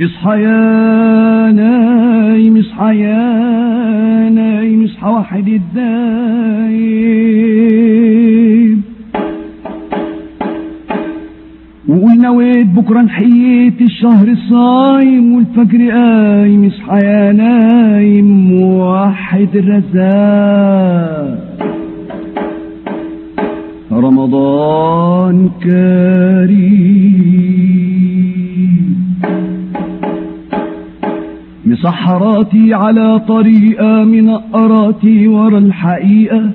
اصحى يا نايم اصحى يا نايم اصحى واحد الدايم وقول نويت بكرة نحييت الشهر الصايم والفجر قايم اصحى يا نايم وحد الرزاق رمضان كريم مسحراتي على طريقة منقراتي ورا الحقيقة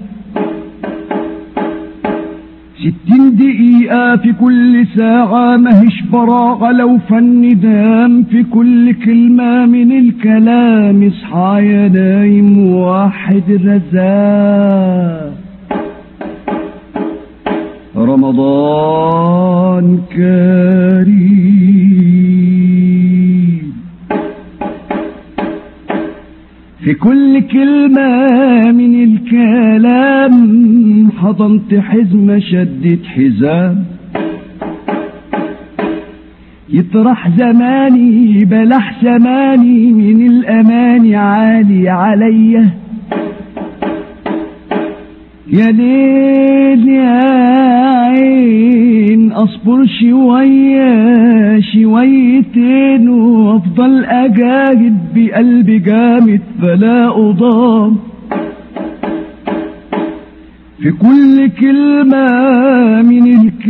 ستين دقيقة في كل ساعة ماهيش براغة لو فن دام في كل كلمة من الكلام اصحى يا نايم واحد الرزاق رمضان كريم في كل كلمة من الكلام حضنت حزمة شدت حزام يطرح زماني بلح زماني من الأماني عالي عليّ يا ليل يا عين اصبر شوية شويتين وافضل اجاهد بقلبي جامد فلا اضام في كل كلمة من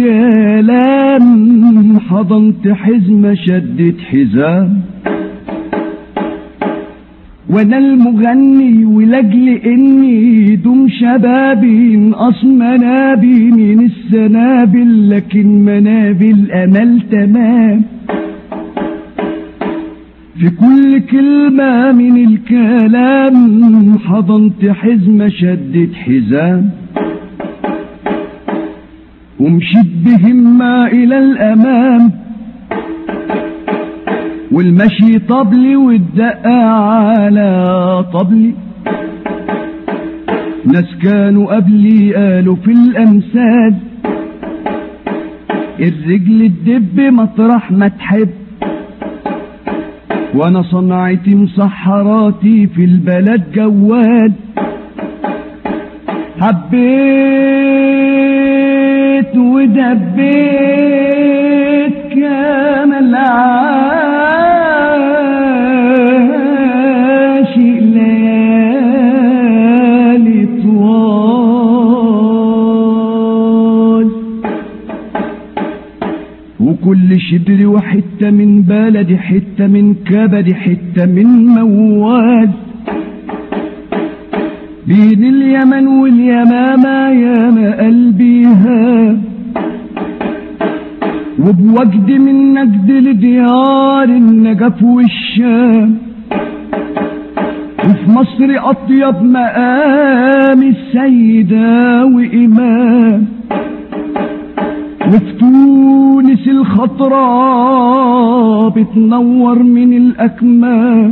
الكلام حضنت حزمة شدت حزام وانا المغني ولاجل اني دوم شبابي انقص منابي من السنابل لكن منابل امل تمام في كل كلمة من الكلام حضنت حزمة شدت حزام ومشيت بهمة إلى الأمام والمشي طبلي والدقة على طبلي ناس كانوا قبلي قالوا في الأمثال الرجل تدب مطرح ما تحب وانا صنعتي مسحراتي في البلد جوال حبيت ودبيت كامل عاشق ليالي طوال وكل شبر وحتة من بلدي حتة من كبدي حتة من موال بين اليمن واليمامة ياما قلبيها وبوجد من نجد لديار النجف والشام وفي مصر أطيب مقام السيدة وإمام وفي تونس الخضراء بتنور من الأكمام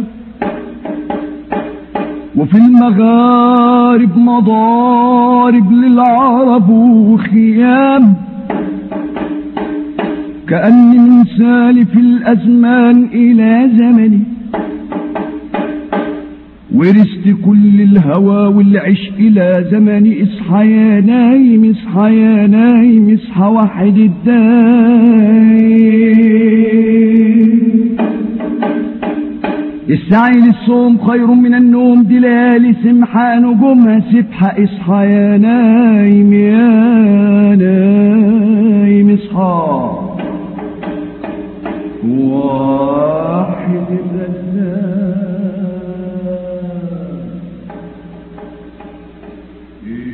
وفي المغارب مضارب للعرب وخيام كأني من سالف الأزمان إلى زمني ورثت كل الهوى والعشق إلى زمني اصحى يا نايم اصحى يا نايم اصحى وحد الدايم السعي للصوم خير من النوم دي ليالي سمحة نجومها سبحة اصحى يا نايم يا نايم اصحى واحد الرزاق